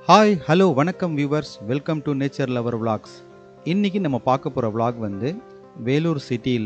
hi hello வணக்கம் viewers welcome to nature lover vlogs இன்றைக்கி நம்ம பார்க்க போகிற vlog வந்து வேலூர் சிட்டியில்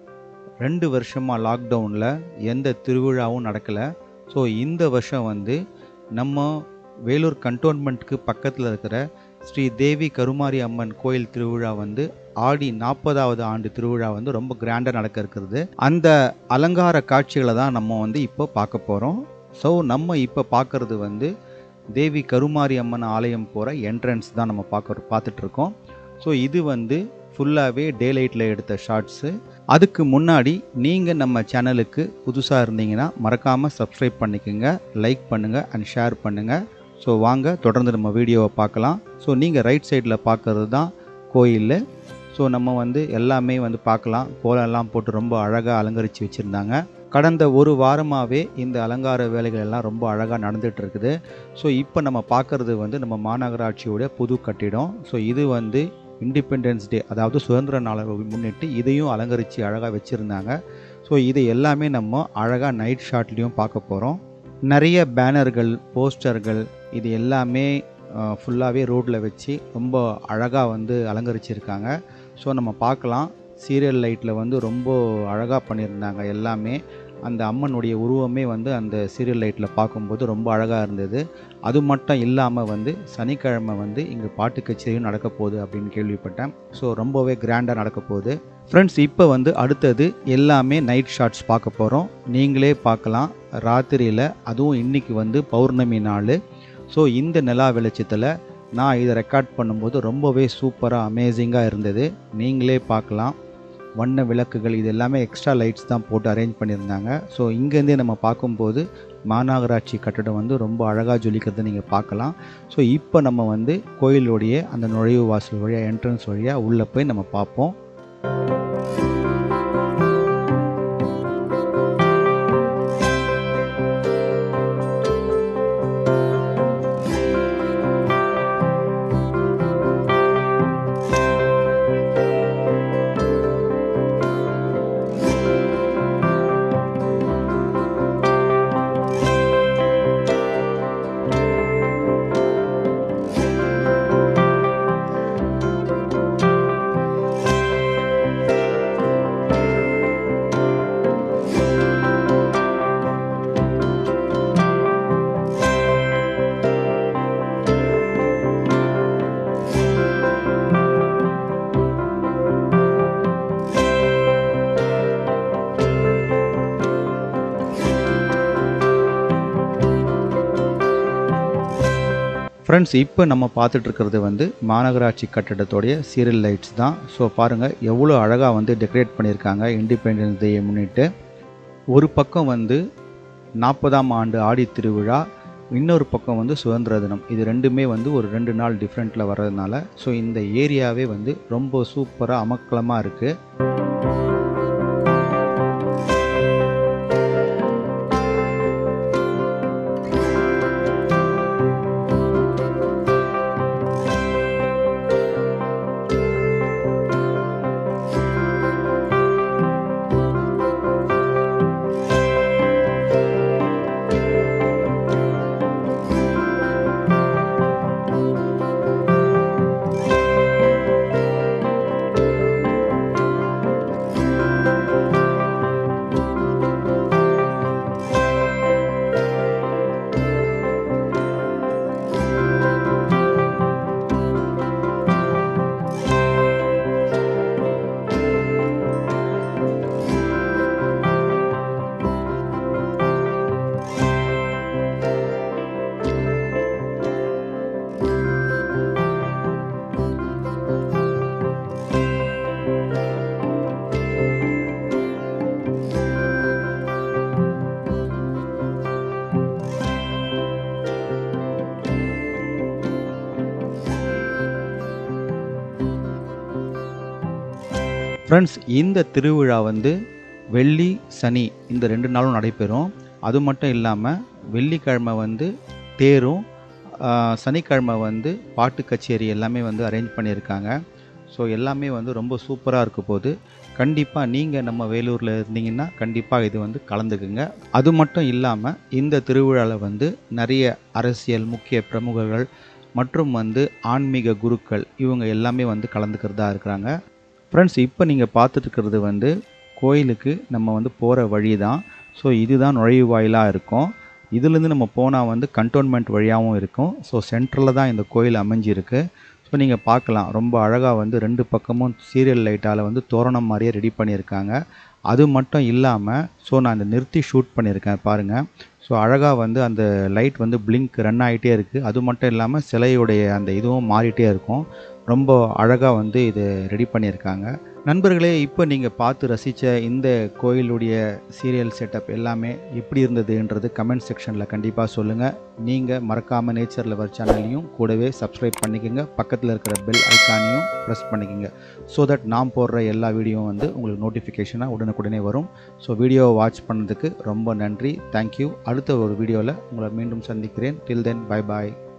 ரெண்டு வருஷமாக லாக்டவுனில் எந்த திருவிழாவும் நடக்கலை ஸோ இந்த வருஷம் வந்து நம்ம வேலூர் கண்டோன்மெண்ட்டுக்கு பக்கத்தில் இருக்கிற ஸ்ரீ தேவி கருமாரி அம்மன் கோயில் திருவிழா வந்து ஆடி நாற்பதாவது ஆண்டு திருவிழா வந்து ரொம்ப கிராண்டாக நடக்க இருக்கிறது அந்த அலங்கார காட்சிகளை தான் நம்ம வந்து இப்போ பார்க்க போகிறோம் ஸோ நம்ம இப்போ பார்க்குறது வந்து தேவி கருமாரி அம்மன் ஆலயம் போகிற என்ட்ரன்ஸ் தான் நம்ம பார்க்க பார்த்துட்டு இருக்கோம் ஸோ இது வந்து ஃபுல்லாகவே டே லைட்டில் எடுத்த ஷார்ட்ஸு அதுக்கு முன்னாடி நீங்கள் நம்ம சேனலுக்கு புதுசாக இருந்தீங்கன்னா மறக்காமல் சப்ஸ்கிரைப் பண்ணிக்கோங்க லைக் பண்ணுங்கள் அண்ட் ஷேர் பண்ணுங்கள் ஸோ வாங்க தொடர்ந்து நம்ம வீடியோவை பார்க்கலாம் ஸோ நீங்கள் ரைட் சைடில் பார்க்குறது தான் கோயில் ஸோ நம்ம வந்து எல்லாமே வந்து பார்க்கலாம் கோலம்லாம் போட்டு ரொம்ப அழகாக அலங்கரித்து வச்சுருந்தாங்க கடந்த ஒரு வாரமாகவே இந்த அலங்கார வேலைகள் எல்லாம் ரொம்ப அழகாக நடந்துட்டு இருக்குது ஸோ இப்போ நம்ம பார்க்குறது வந்து நம்ம மாநகராட்சியோட புது கட்டிடம் ஸோ இது வந்து இண்டிபெண்டன்ஸ் டே அதாவது சுதந்திர நாளை முன்னிட்டு இதையும் அலங்கரித்து அழகாக வச்சுருந்தாங்க ஸோ இது எல்லாமே நம்ம அழகாக நைட் ஷாட்லேயும் பார்க்க போகிறோம் நிறைய பேனர்கள் போஸ்டர்கள் இது எல்லாமே ஃபுல்லாகவே ரோட்டில் வச்சு ரொம்ப அழகாக வந்து அலங்கரிச்சிருக்காங்க ஸோ நம்ம பார்க்கலாம் சீரியல் லைட்டில் வந்து ரொம்ப அழகாக பண்ணியிருந்தாங்க எல்லாமே அந்த அம்மனுடைய உருவமே வந்து அந்த சீரியல் லைட்டில் பார்க்கும்போது ரொம்ப அழகாக இருந்தது அது மட்டும் இல்லாமல் வந்து சனிக்கிழமை வந்து இங்கே பாட்டு கச்சேரியும் நடக்க போகுது அப்படின்னு கேள்விப்பட்டேன் ஸோ ரொம்பவே கிராண்டாக நடக்க போகுது ஃப்ரெண்ட்ஸ் இப்போ வந்து அடுத்தது எல்லாமே நைட் ஷாட்ஸ் பார்க்க போகிறோம் நீங்களே பார்க்கலாம் ராத்திரியில் அதுவும் இன்றைக்கி வந்து பௌர்ணமி நாள் ஸோ இந்த நிலா வெளிச்சத்தில் நான் இதை ரெக்கார்ட் பண்ணும்போது ரொம்பவே சூப்பராக அமேசிங்காக இருந்தது நீங்களே பார்க்கலாம் வண்ண விளக்குகள் இது எல்லாமே எக்ஸ்ட்ரா லைட்ஸ் தான் போட்டு அரேஞ்ச் பண்ணியிருந்தாங்க ஸோ இங்கேருந்தே நம்ம பார்க்கும்போது மாநகராட்சி கட்டடம் வந்து ரொம்ப அழகாக ஜொலிக்கிறத நீங்கள் பார்க்கலாம் ஸோ இப்போ நம்ம வந்து கோயிலுடைய அந்த நுழைவு வாசல் வழியாக என்ட்ரன்ஸ் வழியாக உள்ளே போய் நம்ம பார்ப்போம் ஃப்ரெண்ட்ஸ் இப்போ நம்ம பார்த்துட்டு இருக்கிறது வந்து மாநகராட்சி கட்டடத்தோடைய சீரியல் லைட்ஸ் தான் ஸோ பாருங்கள் எவ்வளோ அழகாக வந்து டெக்கரேட் பண்ணியிருக்காங்க இண்டிபெண்டன்ஸ் டேயை முன்னிட்டு ஒரு பக்கம் வந்து நாற்பதாம் ஆண்டு ஆடி திருவிழா இன்னொரு பக்கம் வந்து சுதந்திர தினம் இது ரெண்டுமே வந்து ஒரு ரெண்டு நாள் டிஃப்ரெண்ட்டில் வர்றதுனால ஸோ இந்த ஏரியாவே வந்து ரொம்ப சூப்பராக அமக்கலமாக இருக்குது ஃப்ரெண்ட்ஸ் இந்த திருவிழா வந்து வெள்ளி சனி இந்த ரெண்டு நாளும் நடைபெறும் அது மட்டும் இல்லாமல் வெள்ளிக்கிழமை வந்து தேரும் ஆஹ், சனிக்கிழமை வந்து பாட்டு கச்சேரி எல்லாமே வந்து அரேஞ்ச் பண்ணியிருக்காங்க ஸோ எல்லாமே வந்து ரொம்ப சூப்பராக இருக்க போது கண்டிப்பாக நீங்கள் நம்ம வேலூரில் இருந்தீங்கன்னா கண்டிப்பாக இது வந்து கலந்துக்குங்க அது மட்டும் இல்லாமல் இந்த திருவிழாவில் வந்து நிறைய அரசியல் முக்கிய பிரமுகர்கள் மற்றும் வந்து ஆன்மீக குருக்கள் இவங்க எல்லாமே வந்து கலந்துக்கிறதா இருக்கிறாங்க ஃப்ரெண்ட்ஸ் இப்போ நீங்கள் பார்த்துட்டு இருக்கிறது வந்து கோயிலுக்கு நம்ம வந்து போகிற வழி தான் ஸோ இதுதான் நுழைவாயிலாக இருக்கும் இதுலேருந்து நம்ம போனால் வந்து கண்டோன்மெண்ட் வழியாகவும் இருக்கும் ஸோ சென்டரில் தான் இந்த கோயில் அமைஞ்சிருக்கு ஸோ நீங்கள் பார்க்கலாம் ரொம்ப அழகாக வந்து ரெண்டு பக்கமும் சீரியல் லைட்டால் வந்து தோரணம் மாதிரியே ரெடி பண்ணியிருக்காங்க அது மட்டும் இல்லாமல் ஸோ நான் இந்த நிறுத்தி ஷூட் பண்ணியிருக்கேன் பாருங்கள் ஸோ அழகாக வந்து அந்த லைட் வந்து பிளிங்க் ரன் ஆகிட்டே இருக்குது அது மட்டும் இல்லாமல் சிலையுடைய அந்த இதுவும் மாறிட்டே இருக்கும் ரொம்ப அழகாக வந்து இது ரெடி பண்ணியிருக்காங்க நண்பர்களே இப்போ நீங்கள் பார்த்து ரசித்த இந்த கோயிலுடைய சீரியல் செட்டப் எல்லாமே எப்படி இருந்ததுன்றது கமெண்ட் செக்ஷனில் கண்டிப்பாக சொல்லுங்கள் நீங்கள் மறக்காமல் நேச்சர் லவர் சேனலையும் கூடவே சப்ஸ்கிரைப் பண்ணிக்கோங்க பக்கத்தில் இருக்கிற பெல் ஐக்கானையும் ப்ரெஸ் பண்ணிக்கோங்க ஸோ தட் நான் போடுற எல்லா வீடியோவும் வந்து உங்களுக்கு நோட்டிஃபிகேஷனாக உடனுக்குடனே வரும் ஸோ வீடியோவை வாட்ச் பண்ணதுக்கு ரொம்ப நன்றி தேங்க்யூ அடுத்த ஒரு வீடியோவில் உங்களை மீண்டும் சந்திக்கிறேன் டில் தென் பை பாய்